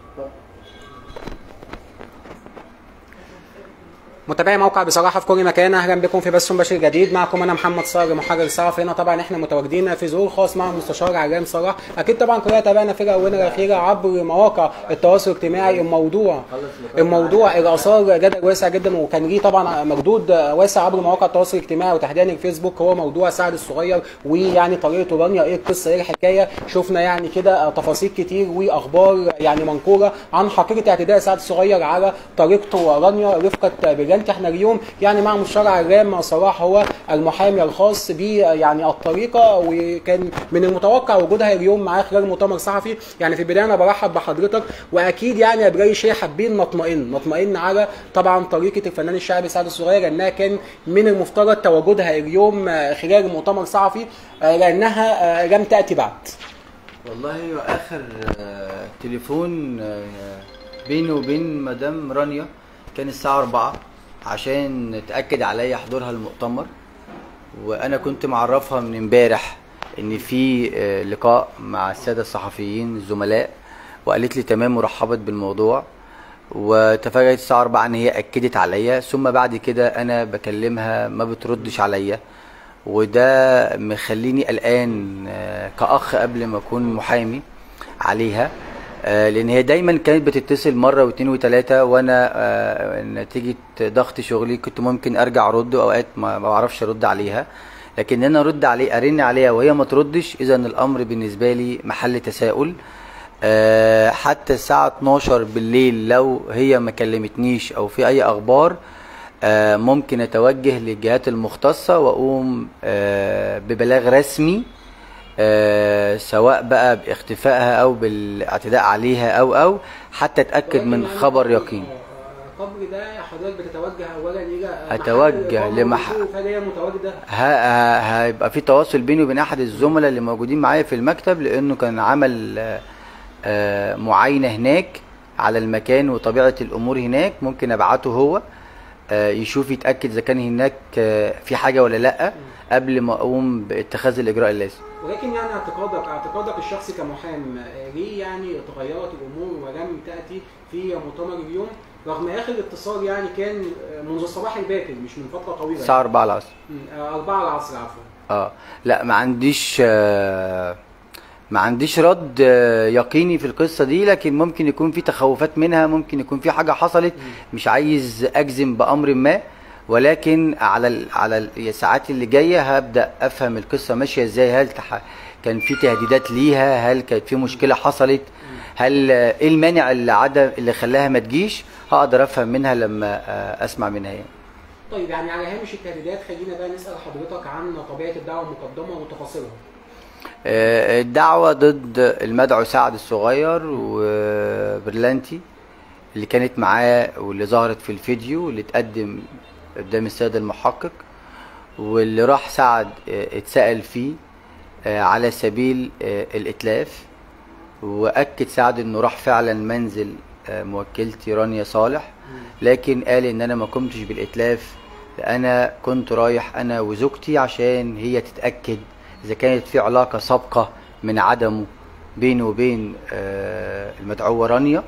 متابعي موقع بصراحه في كل مكان اهلا بكم في بث مباشر جديد معكم انا محمد صقر محرر صحفي هنا طبعا احنا متواجدين في ظهور خاص مع المستشار علام صلاح اكيد طبعا كلنا تابعنا في الاونه الاخيره عبر مواقع التواصل الاجتماعي الموضوع الموضوع اللي اثار جدل واسع جدا وكان ليه طبعا مردود واسع عبر مواقع التواصل الاجتماعي وتحديدا الفيسبوك هو موضوع سعد الصغير ويعني طريقه رانيا ايه القصه ايه الحكايه شفنا يعني كده تفاصيل كتير واخبار يعني منقوله عن حقيقه اعتداء سعد الصغير على طريقته رانيا رفقه بريانتي احنا اليوم يعني مع مستشار علام صلاح هو المحامي الخاص ب يعني الطريقه وكان من المتوقع وجودها اليوم معاه خلال مؤتمر صحفي يعني في البدايه انا برحب بحضرتك واكيد يعني قبل اي شيء حابين نطمئن نطمئن على طبعا طريقه الفنان الشعبي سعد الصغير انها كان من المفترض تواجدها اليوم خلال مؤتمر صحفي لانها لم تاتي بعد والله اخر آه، تليفون آه، بيني وبين مدام رانيا كان الساعه 4 عشان تاكد عليا حضورها المؤتمر وانا كنت معرفها من امبارح ان في آه، لقاء مع الساده الصحفيين الزملاء وقالت لي تمام ورحبت بالموضوع وتفاجأت الساعة 4 ان هي اكدت عليا ثم بعد كده انا بكلمها ما بتردش عليا وده مخليني قلقان آه، كأخ قبل ما اكون محامي عليها آه، لان هي دايما كانت بتتصل مره واثنين وثلاثه وانا آه، نتيجه ضغط شغلي كنت ممكن ارجع ارد واوقات ما ما بعرفش ارد عليها لكن انا ارد عليه ارن عليها وهي ما تردش اذا الامر بالنسبه لي محل تساؤل آه، حتى الساعه 12 بالليل لو هي ما كلمتنيش او في اي اخبار آه، ممكن اتوجه للجهات المختصه واقوم آه، ببلاغ رسمي آه، سواء بقى باختفائها او بالاعتداء عليها او او حتى اتاكد من خبر يقين قبل ده حضرتك بتتوجه اولا الى أتوجه لمح- فهي متواجده ه- ه- هيبقى في تواصل بيني وبين احد الزملاء اللي موجودين معايا في المكتب لانه كان عمل آه، آه، معاينه هناك على المكان وطبيعه الامور هناك ممكن ابعته هو آه، يشوف يتاكد اذا كان هناك آه، في حاجه ولا لا قبل ما اقوم باتخاذ الاجراء اللازم ولكن يعني اعتقادك اعتقادك الشخصي كمحام آه، ليه يعني تغيرت الامور ولم تاتي في مؤتمر اليوم رغم اخر اتصال يعني كان آه، منذ الصباح الباكر مش من فتره طويله الساعه 4 العصر يعني. 4 العصر عفوا اه لا ما عنديش آه، ما عنديش رد آه، يقيني في القصه دي لكن ممكن يكون في تخوفات منها ممكن يكون في حاجه حصلت مش عايز اجزم بامر ما ولكن على ال على ال- الساعات اللي جايه هبدا افهم القصه ماشيه ازاي هل تح... كان في تهديدات ليها هل كانت في مشكله حصلت هل آه، ايه المانع اللي عدم اللي خلاها ما تجيش هقدر افهم منها لما آه، اسمع منها يعني. طيب يعني على هامش التهديدات خلينا بقى نسال حضرتك عن طبيعه الدعوه المقدمه وتفاصيلها آه، الدعوة ضد المدعو سعد الصغير وبرلانتي اللي كانت معاه واللي ظهرت في الفيديو واللي اتقدم قدام السيد المحقق واللي راح سعد آه، اتسأل فيه آه، على سبيل آه، الإتلاف وأكد سعد إنه راح فعلا منزل آه، موكلتي رانيا صالح لكن قال إن أنا ما قمتش بالإتلاف أنا كنت رايح أنا وزوجتي عشان هي تتأكد إذا كانت في علاقة سابقة من عدمه بينه وبين آه، المدعوة رانيا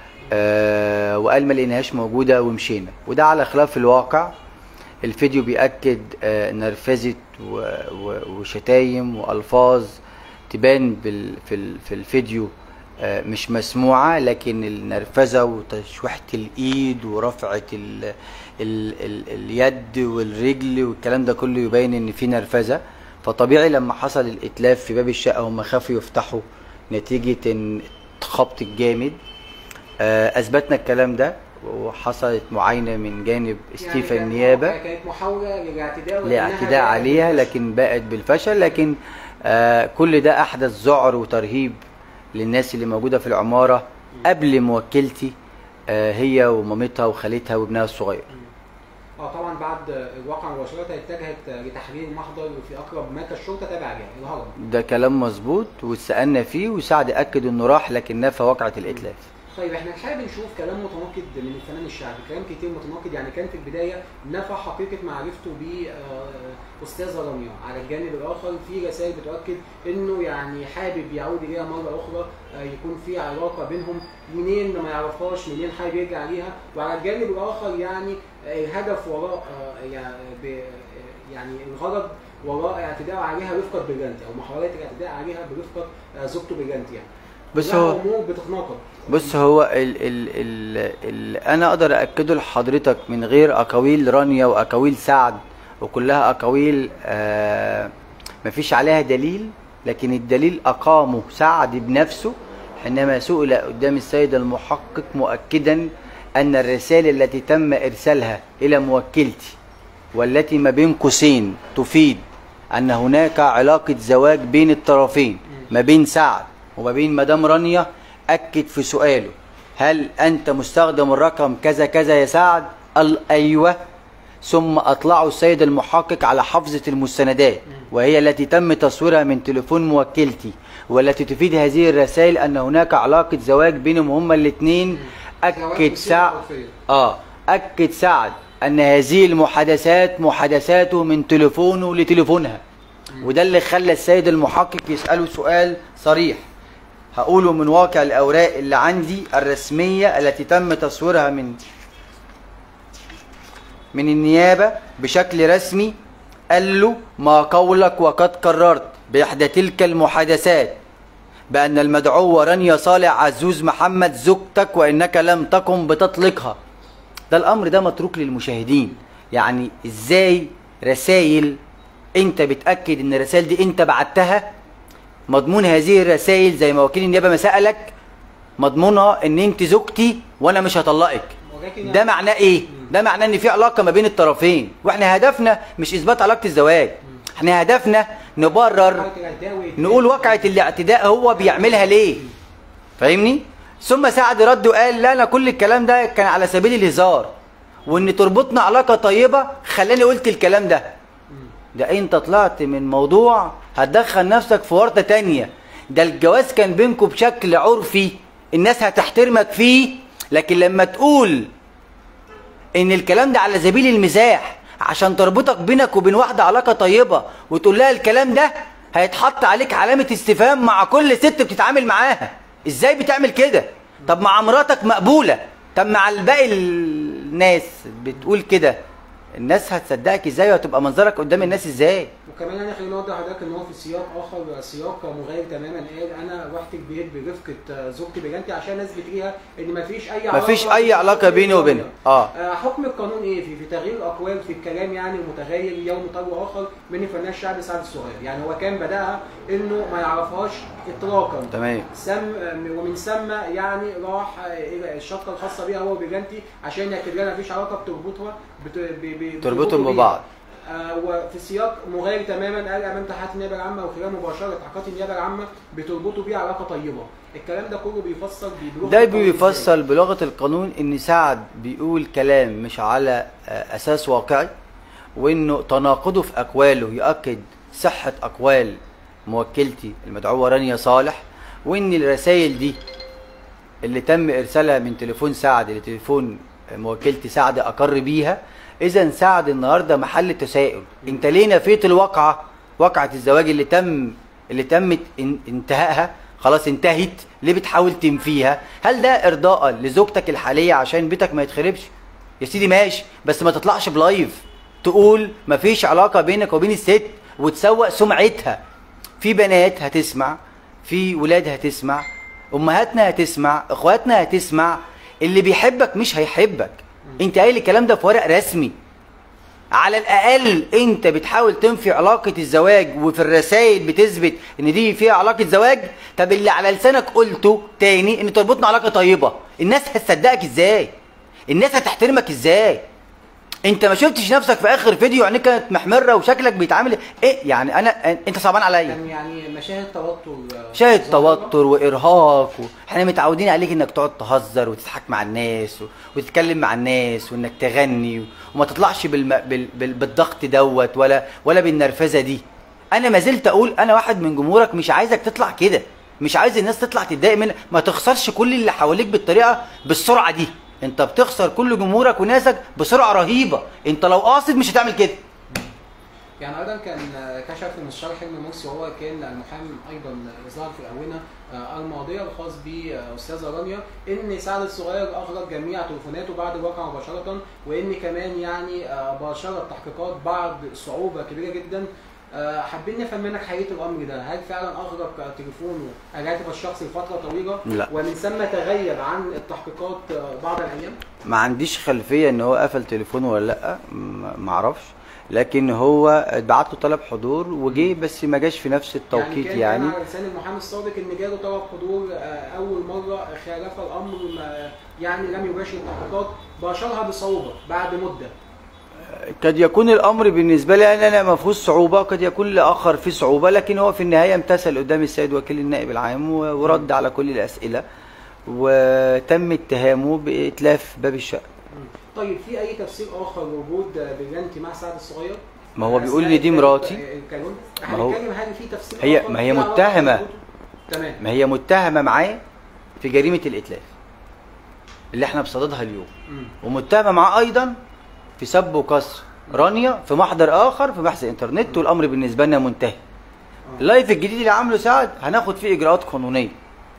آه، وقال ما لقيناهاش موجودة ومشينا وده على خلاف الواقع الفيديو بيأكد آه، نرفزة و- و- وشتايم وألفاظ تبان بال- في ال- في الفيديو آه، مش مسموعة لكن النرفزة وتشويحة الإيد ورفعة ال ال ال اليد والرجل والكلام ده كله يبين إن في نرفزة فطبيعي لما حصل الإتلاف في باب الشقة هم خافوا يفتحوا نتيجة إن الخبط الجامد آه، أثبتنا الكلام ده وحصلت معاينة من جانب استيفا يعني كان- النيابة كانت محاوله للاعتداء ولكنها لاعتداء باءت عليها بالفشل. لكن باءت بالفشل لكن آه كل ده احدث ذعر وترهيب للناس اللي موجوده في العماره قبل موكلتي آه هي ومامتها وخالتها وابنها الصغير اه طبعا بعد الواقع مباشره اتجهت لتحرير محضر في اقرب مركز شرطه تابع لها الهرم ده كلام مظبوط واتسالنا فيه وسعد اكد انه راح لكن نفى واقعه الاتلاف طيب احنا حابب نشوف كلام متناقض من الفنان الشعبي كلام كتير متناقض يعني كان في البدايه نفى حقيقه معرفته ب آه، استاذه رانيا على الجانب الاخر في رسائل بتؤكد انه يعني حابب يعود اليها مره اخرى آه، يكون في علاقه بينهم منين ما يعرفهاش منين حابب يرجع ليها وعلى الجانب الاخر يعني آه، الهدف وراء آه، يعني ب- آه، يعني الغرض وراء اعتداء عليها رفقه برجانتي او محاولات الاعتداء عليها برفقه آه، زوجته برجانتي يعني بس كلها هو امور بتتناقض بص هو ال ال ال ال انا اقدر اكده لحضرتك من غير اقاويل رانيا واقاويل سعد وكلها اقاويل آه مفيش عليها دليل لكن الدليل اقامه سعد بنفسه حينما سئل قدام السيد المحقق مؤكدا ان الرسائل التي تم ارسالها الى موكلتي والتي ما بين قوسين تفيد ان هناك علاقه زواج بين الطرفين ما بين سعد وما بين مدام رانيا اكد في سؤاله هل انت مستخدم الرقم كذا كذا يا سعد قال ايوه ثم اطلعوا السيد المحقق على حفظه المستندات وهي التي تم تصويرها من تليفون موكلتي والتي تفيد هذه الرسائل ان هناك علاقه زواج بينهم هما الاثنين اكد زواج سعد عرفية. اه اكد سعد ان هذه المحادثات محادثاته من تليفونه لتليفونها وده اللي خلى السيد المحقق يساله سؤال صريح هقوله من واقع الاوراق اللي عندي الرسميه التي تم تصويرها من من النيابه بشكل رسمي قال له ما قولك وقد قررت باحدى تلك المحادثات بأن المدعوة رانيا صالح عزوز محمد زوجتك وإنك لم تقم بتطليقها ده الأمر ده متروك للمشاهدين يعني إزاي رسائل أنت بتأكد إن الرسائل دي أنت بعتها مضمون هذه الرسائل زي ما وكيل النيابة ما سألك مضمونها إن أنت زوجتي وأنا مش هطلقك ولكن ده معناه ايه؟ ده معناه ان في علاقه ما بين الطرفين واحنا هدفنا مش اثبات علاقه الزواج احنا هدفنا نبرر حركة العداوة نقول واقعة الاعتداء هو بيعملها ليه فاهمني ثم سعد رد وقال لا انا كل الكلام ده كان على سبيل الهزار وان تربطنا علاقة طيبة خلاني قلت الكلام ده ده انت طلعت من موضوع هتدخل نفسك في ورطة تانية ده الجواز كان بينكم بشكل عرفي الناس هتحترمك فيه لكن لما تقول ان الكلام ده على سبيل المزاح عشان تربطك بينك وبين واحده علاقه طيبه وتقول لها الكلام ده هيتحط عليك علامه استفهام مع كل ست بتتعامل معاها ازاي بتعمل كده طب مع مراتك مقبوله طب مع الباقي الناس بتقول كده الناس هتصدقك ازاي وهتبقى منظرك قدام الناس ازاي وكمان انا خليني اوضح لحضرتك ان هو في سياق اخر سياق مغاير تماما قال انا رحت البيت برفقه زوجتي بجانتي عشان اثبت ليها ان مفيش اي علاقه مفيش أي علاقة بيني وبينها. آه. آه، حكم القانون ايه في في تغيير الاقوال في الكلام يعني متغير يوم طلع اخر من الفنان الشعبي سعد الصغير يعني هو كان بداها انه ما يعرفهاش اطلاقا تمام سم ومن ثم يعني راح الى الشقه الخاصه بيها هو وبجانتي عشان ياكد لها مفيش علاقه بتربطها بت... ب... ب... تربطهم بيها. ببعض. آه وفي سياق مغاير تماما قال امام تحقيقات النيابه العامه وخلال مباشره تحقيقات النيابه العامه بتربطوا بيه علاقه طيبه الكلام ده كله بيفسر بلغة ده القانون إزاي؟ بيفصل بلغة القانون ان سعد بيقول كلام مش على آه، اساس واقعي وانه تناقضه في اقواله يؤكد صحة اقوال موكلتي المدعوة رانيا صالح وان الرسائل دي اللي تم ارسالها من تليفون سعد لتليفون موكلتي سعد اقر بيها اذا سعد النهارده محل تساؤل انت ليه نفيت الواقعه واقعه الزواج اللي تم اللي تمت ان- انتهائها خلاص انتهت ليه بتحاول تنفيها هل ده ارضاء لزوجتك الحاليه عشان بيتك ما يتخربش يا سيدي ماشي بس ما تطلعش بلايف تقول مفيش علاقه بينك وبين الست وتسوق سمعتها في بنات هتسمع في ولاد هتسمع امهاتنا هتسمع اخواتنا هتسمع اللي بيحبك مش هيحبك انت قايل الكلام ده في ورق رسمي على الاقل انت بتحاول تنفي علاقه الزواج وفي الرسائل بتثبت ان دي فيها علاقه زواج طب اللي على لسانك قلته تاني ان تربطنا علاقه طيبه الناس هتصدقك ازاي الناس هتحترمك ازاي انت ما شفتش نفسك في اخر فيديو عينيك كانت محمره وشكلك بيتعامل ايه يعني انا انت صعبان عليا كان يعني مشاهد توتر آه، شاهد ظاهرة. توتر وارهاق و... احنا متعودين عليك انك تقعد تهزر وتضحك مع الناس و... وتتكلم مع الناس وانك تغني و... وما تطلعش بالم... بال... بال... بالضغط دوت ولا ولا بالنرفزه دي انا ما زلت اقول انا واحد من جمهورك مش عايزك تطلع كده مش عايز الناس تطلع تتضايق منك ما تخسرش كل اللي حواليك بالطريقه بالسرعه دي انت بتخسر كل جمهورك وناسك بسرعه رهيبه انت لو قاصد مش هتعمل كده يعني ايضا كان كشف المستشار حلمي مرسي وهو كان المحامي ايضا ظهر في الاونه الماضيه الخاص باستاذه رانيا ان سعد الصغير اخرج جميع تليفوناته بعد الواقعه مباشره وان كمان يعني باشر التحقيقات بعد صعوبه كبيره جدا حابين نفهم منك حقيقه الامر ده هل فعلا اغلق تليفونه الهاتف الشخصي لفتره طويله لا. ومن ثم تغيب عن التحقيقات بعض الايام ما عنديش خلفيه ان هو قفل تليفونه ولا لا ما ما اعرفش لكن هو اتبعت له طلب حضور وجه بس ما جاش في نفس التوقيت كان يعني, كان على لسان المحامي السابق ان جاله طلب حضور آه، اول مره خالف الامر ما يعني لم يباشر التحقيقات باشرها بصعوبه بعد مده قد يكون الامر بالنسبه لي انا أنا ما فيهوش صعوبه قد يكون لاخر فيه صعوبه لكن هو في النهايه امتثل قدام السيد وكيل النائب العام و- ورد على كل الاسئله وتم اتهامه باتلاف باب الشقه مم. طيب في اي تفسير اخر لوجود بريانتي مع سعد الصغير؟ ما هو بيقول أثناء لي دي الكلام- مراتي. الكلام ما هو- هنتكلم هل في تفسير هي- آخر ما هي في علاقة متهمة. بوجوده؟ تمام ما هي متهمه معاه في جريمه الاتلاف اللي احنا بصددها اليوم مم. ومتهمه معاه ايضا في سب وكسر رانيا في محضر اخر في بحث الانترنت والامر بالنسبه لنا منتهي آه. اللايف الجديد اللي عامله سعد هناخد فيه اجراءات قانونيه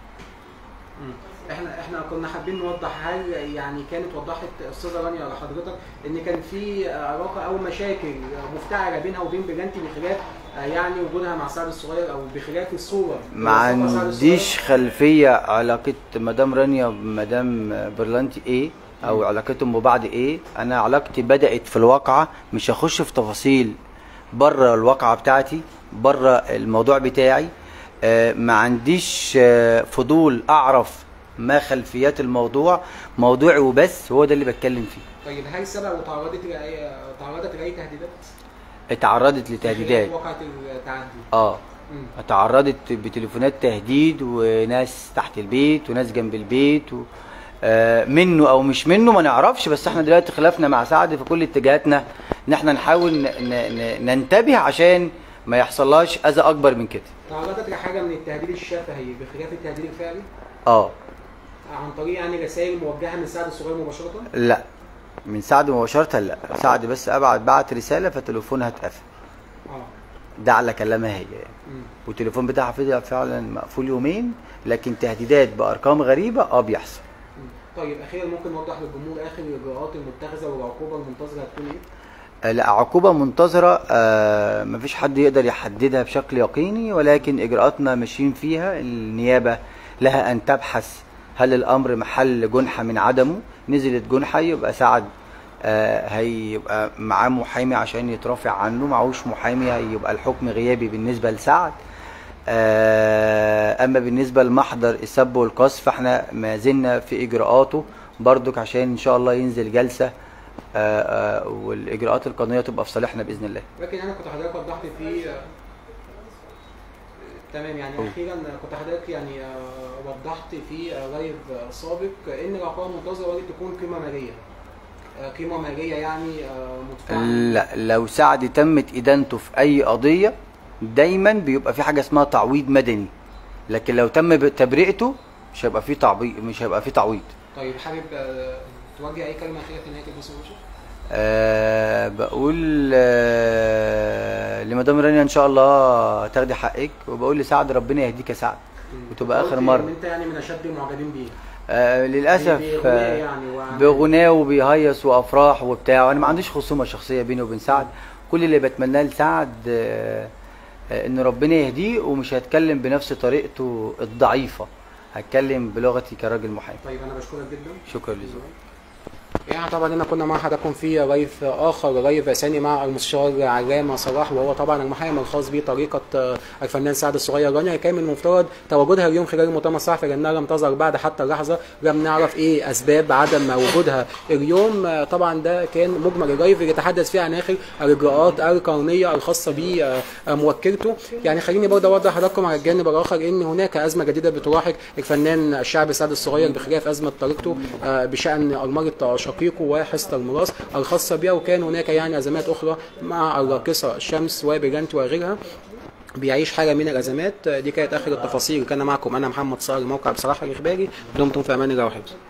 مم. احنا احنا كنا حابين نوضح هل يعني كانت وضحت استاذه رانيا لحضرتك ان كان في علاقه او مشاكل مفتعله بينها وبين بريانتي بخلاف آه، يعني وجودها مع سعد الصغير او بخلاف الصوره ما اللي وصفها سعد عنديش الصغير. خلفيه علاقه مدام رانيا بمدام برلانتي ايه او علاقتهم ببعض ايه انا علاقتي بدات في الواقعه مش هخش في تفاصيل بره الواقعه بتاعتي بره الموضوع بتاعي آه، ما عنديش آه، فضول اعرف ما خلفيات الموضوع موضوعي وبس هو ده اللي بتكلم فيه طيب هل سبق وتعرضت لاي تعرضت لاي تهديدات؟ اتعرضت لتهديدات خلال واقعه التعدي اه مم. اتعرضت بتليفونات تهديد وناس تحت البيت وناس جنب البيت و... آه، منه او مش منه ما نعرفش بس احنا دلوقتي خلافنا مع سعد في كل اتجاهاتنا ان احنا نحاول ن... ن... ن... ننتبه عشان ما يحصلهاش اذى اكبر من كده تعرضت لحاجه من التهديد الشفهي بخلاف التهديد الفعلي اه عن طريق يعني رسائل موجهه من سعد الصغير مباشره؟ لا من سعد مباشرة لا سعد بس ابعت بعت رسالة فتليفونها اتقفل اه ده على كلامها هي يعني مم. والتليفون بتاعها فضل فعلا مقفول يومين لكن تهديدات بارقام غريبة اه بيحصل مم. طيب اخيرا ممكن نوضح للجمهور اخر الاجراءات المتخذه والعقوبه المنتظره هتكون ايه؟ آه، لا عقوبة منتظرة آه، مفيش حد يقدر يحددها بشكل يقيني ولكن إجراءاتنا ماشيين فيها النيابة لها أن تبحث هل الأمر محل جنحة من عدمه نزلت جنحة يبقى سعد آه، هيبقى معاه محامي عشان يترافع عنه معهوش محامي هيبقى الحكم غيابي بالنسبة لسعد آه، أما بالنسبة لمحضر السب والقذف فاحنا ما زلنا في إجراءاته برضك عشان إن شاء الله ينزل جلسة آه، آه، والاجراءات القانونيه تبقى في صالحنا باذن الله لكن انا كنت حضرتك وضحت في آه، تمام يعني قول. اخيرا كنت حضرتك يعني آه، وضحت في آه، لايف آه، سابق ان العقوبه المنتظره وارد تكون قيمه ماليه آه، قيمه ماليه يعني آه، مدفوعه لا لو سعد تمت ادانته في اي قضيه دايما بيبقى في حاجه اسمها تعويض مدني لكن لو تم تبرئته مش هيبقى في تعويض مش هيبقى في تعويض طيب حابب آه، توجه اي كلمه اخيره في نهايه الجلسه يا باشا؟ أه بقول أه لمدام رانيا ان شاء الله تاخدي حقك وبقول لسعد ربنا يهديك يا سعد مم. وتبقى قلت اخر مره ان انت يعني من اشد المعجبين بيه أه للاسف بغناء آه، يعني وعن- بغناه وبيهيص وافراح وبتاع وانا ما عنديش خصومه شخصيه بيني وبين سعد كل اللي بتمناه لسعد آه، آه، ان ربنا يهديه ومش هتكلم بنفس طريقته الضعيفه هتكلم بلغتي كراجل محامي طيب انا بشكرك جدا شكرا لذوقك يعني طبعا هنا كنا مع حضراتكم في لايف اخر لايف ثاني مع المستشار علامه صلاح وهو طبعا المحامي الخاص بطريقه آه، الفنان سعد الصغير رانيا كان من المفترض تواجدها اليوم خلال المؤتمر الصحفي لانها لم تظهر بعد حتى اللحظه لم نعرف ايه اسباب عدم وجودها اليوم آه، طبعا ده كان مجمل اللايف اللي يتحدث فيه عن اخر الاجراءات القانونيه الخاصه بموكلته يعني خليني برضه اوضح لحضراتكم على الجانب الاخر ان هناك ازمه جديده بتراحق الفنان الشعبي سعد الصغير بخلاف ازمه طريقته آه، بشان ارمله شقيقه وحصه الميراث الخاصه بها وكان هناك يعني ازمات اخرى مع الراقصه شمس وبرانت وغيرها بيعيش حاله من الازمات دي كانت اخر التفاصيل كان معكم انا محمد صقر موقع بصراحه الاخباري دمتم في امان الله وحفظه